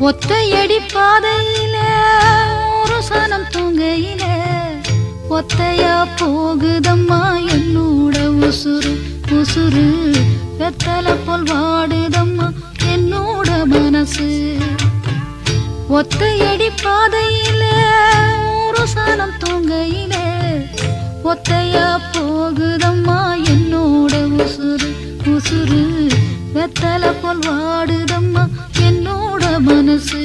ஒத்தையடி பாதையில ஒரு சனம் தூங்கையில ஒத்தையா போகுதம்மா என்னோட உசுறு உசுறு வெத்தலை போல் வாடுதம்மா என்னோட மனசு ஒத்தையடி பாதையில ஒரு சனம் தூங்கையில ஒத்தையா போகுதம்மா என்னோட உசுறு உசுறு வெத்தலை போல் வாடுதம்மா என்னோட மனசு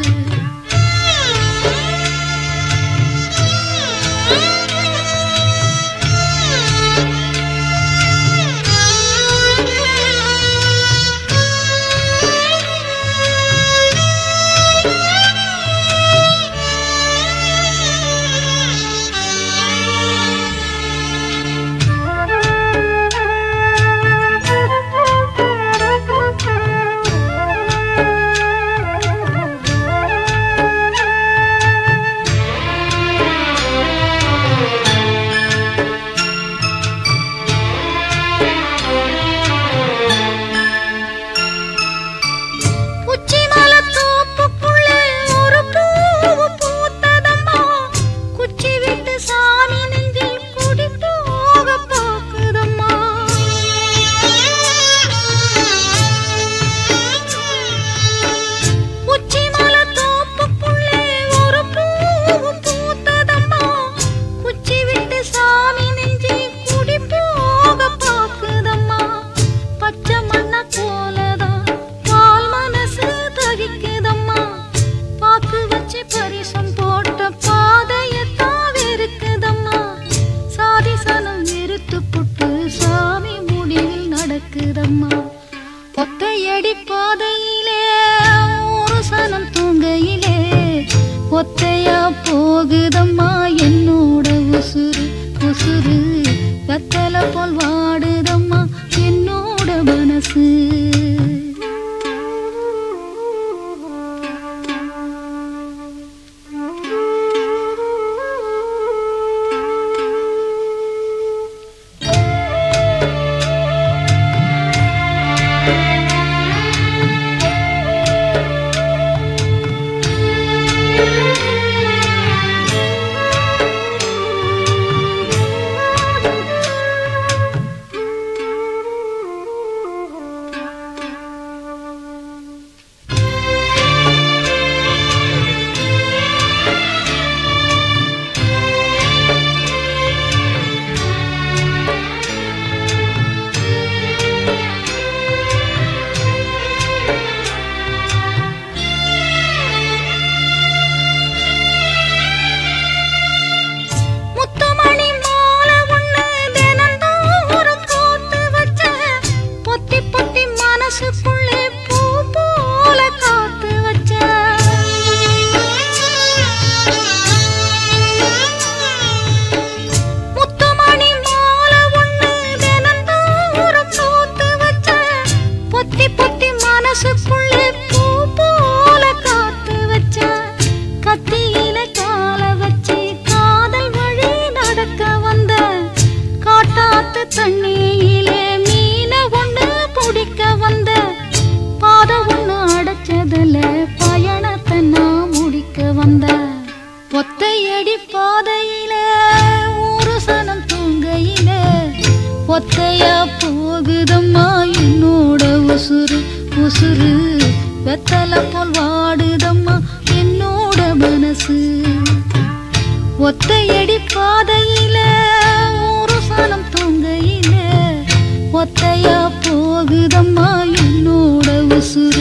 உச்சிமலத்தோப்புக்குள்ளே ஒரு பூவு பூத்ததம்மா. குச்சி விட்டு சாமி நெஞ்சில் குடி போக பார்க்குதம்மா. உச்சிமலத்தோப்புக்குள்ளே ஒரு பூவு பூத்ததம்மா. குச்சி விட்டு சாமி நெஞ்சில் குடி போக பார்க்குதம்மா. பச்சை மண்ண போலதான் பால் மனசு தவிக்குதம்மா பாக்கு வச்சு பரிசம் போட்ட பாதையத்தான் வெறுக்குதம்மா சாதி சனம் வெறுத்து புட்டு சாமி முடிவில் நடக்குதம்மா ஒத்தையடி பாதையிலே ஒரு சனம் தூங்கையிலே ஒத்தையா போகுதம்மா என்னோட உசுறு உசுறு கத்தலை போல் வாடுதம்மா என்னோட மனசு முத்துமணி மாலை ஒண்ணு தினந்தோறும் கோர்த்து வச்ச, பொத்தி பொத்தி மனசுக்குள்ளே பூ போல காத்து வச்ச. முத்துமணி மாலை ஒண்ணு தினந்தோறும் கோர்த்து வச்ச, பொத்தி பொத்தி மனசுக்குள்ளே பூ போல காத்து வச்ச. கத்தியில கால வச்சு காதல் வழி நடக்க வந்த காட்டாத்து தண்ணியிலே மீன ஒண்ணு பிடிக்க வந்த பாத ஒண்ணு அடைச்சதுல பயணத்தை நான் முடிக்க வந்த ஒத்தையடி பாதையில ஒரு சனம் தூங்கையில ஒத்தையா போகுதம்மா என்னோட உசுறு உசுறு வெத்தலை போல் வாடுதம்மா என்னோட மனசு ஒத்தையடி பாதையில ஒரு சனம் தூங்கையில ஒத்தையா போகுதம்மா என்னோட உசுறு